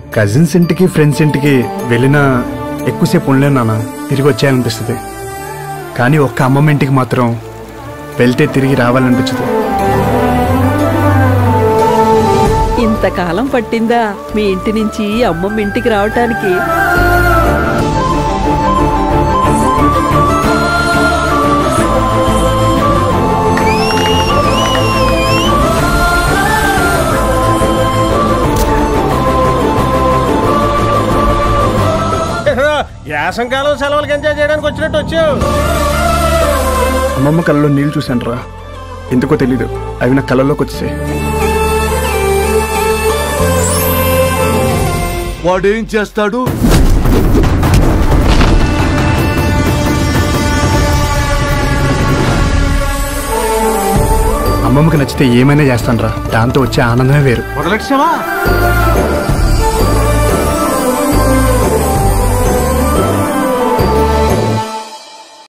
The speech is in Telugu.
కజిన్స్ ఇంటికి ఫ్రెండ్స్ ఇంటికి వెళ్ళినా ఎక్కువసేపు ఉండలేను నాన్న తిరిగి వచ్చేయాలనిపిస్తుంది కానీ ఒక్క అమ్మమ్మ ఇంటికి మాత్రం వెళ్తే తిరిగి రావాలనిపించదు ఇంతకాలం పట్టిందా మీ ఇంటి నుంచి అమ్మమ్మ ఇంటికి రావటానికి యాసంకాలం సెలవులకి ఎంజాయ్ చేయడానికి వచ్చినట్టు వచ్చావు అమ్మమ్మ కళ్ళలో నీళ్ళు చూశాను రా ఎందుకో తెలీదు అవి నా కళ్ళలోకి వచ్చాయి వాడేం చేస్తాడు అమ్మమ్మకి నచ్చితే ఏమైనా చేస్తాను రా దాంతో వచ్చే ఆనందమే వేరు ఒక లక్ష్యమా